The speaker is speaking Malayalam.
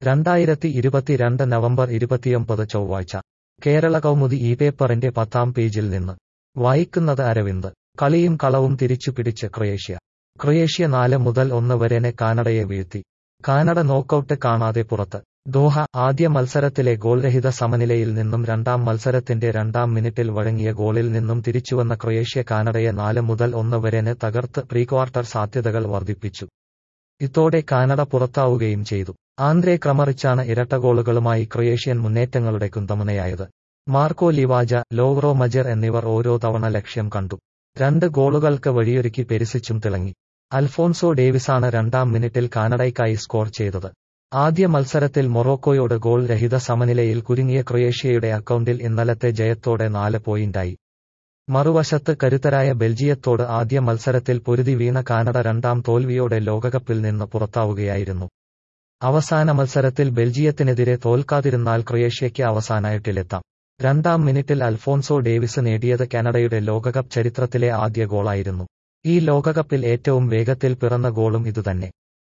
രണ്ടായിരത്തി ഇരുപത്തിരണ്ട് നവംബർ ഇരുപത്തിയൊമ്പത് ചൊവ്വാഴ്ച കേരള കൗമുദി ഈ പേപ്പറിന്റെ പത്താം പേജിൽ നിന്ന് വായിക്കുന്നത് അരവിന്ദ് കളിയും കളവും തിരിച്ചുപിടിച്ച് ക്രൊയേഷ്യ ക്രൊയേഷ്യ നാല് മുതൽ ഒന്ന് വരെനെ കാനഡയെ വീഴ്ത്തി കാനഡ നോക്കൌട്ട് കാണാതെ പുറത്ത് ദോഹ ആദ്യ മത്സരത്തിലെ ഗോൾരഹിത സമനിലയിൽ നിന്നും രണ്ടാം മത്സരത്തിന്റെ രണ്ടാം മിനിറ്റിൽ വഴങ്ങിയ ഗോളിൽ നിന്നും തിരിച്ചുവന്ന ക്രൊയേഷ്യ കാനഡയെ നാല് മുതൽ ഒന്ന് വരെനെ തകർത്ത് പ്രീക്വാർട്ടർ സാധ്യതകൾ വർദ്ധിപ്പിച്ചു ഇതോടെ കാനഡ പുറത്താവുകയും ചെയ്തു ആന്ദ്രേ ക്രമറിച്ചാണ് ഇരട്ട ഗോളുകളുമായി ക്രൊയേഷ്യൻ മുന്നേറ്റങ്ങളുടെ കുന്തമുനയായത് മാർക്കോ ലിവാജ ലോവ്റോ മജർ എന്നിവർ ഓരോ തവണ ലക്ഷ്യം കണ്ടു രണ്ട് ഗോളുകൾക്ക് വഴിയൊരുക്കി പെരിസിച്ചും തിളങ്ങി അൽഫോൺസോ ഡേവിസാണ് രണ്ടാം മിനിറ്റിൽ കാനഡയ്ക്കായി സ്കോർ ചെയ്തത് ആദ്യ മത്സരത്തിൽ മൊറോക്കോയോട് ഗോൾ രഹിത സമനിലയിൽ കുരുങ്ങിയ ക്രൊയേഷ്യയുടെ അക്കൗണ്ടിൽ ഇന്നലത്തെ ജയത്തോടെ നാല് പോയിന്റായി മറുവശത്ത് കരുത്തരായ ബെൽജിയത്തോട് ആദ്യ മത്സരത്തിൽ പൊരുതി വീണ കാനഡ രണ്ടാം തോൽവിയോടെ ലോകകപ്പിൽ നിന്ന് പുറത്താവുകയായിരുന്നു അവസാന മത്സരത്തിൽ ബെൽജിയത്തിനെതിരെ തോൽക്കാതിരുന്നാൽ ക്രൊയേഷ്യയ്ക്ക് അവസാന എട്ടിലെത്താം രണ്ടാം മിനിറ്റിൽ അൽഫോൺസോ ഡേവിസ് നേടിയത് കാനഡയുടെ ലോകകപ്പ് ചരിത്രത്തിലെ ആദ്യ ഗോളായിരുന്നു ഈ ലോകകപ്പിൽ ഏറ്റവും വേഗത്തിൽ പിറന്ന ഗോളും ഇതുതന്നെ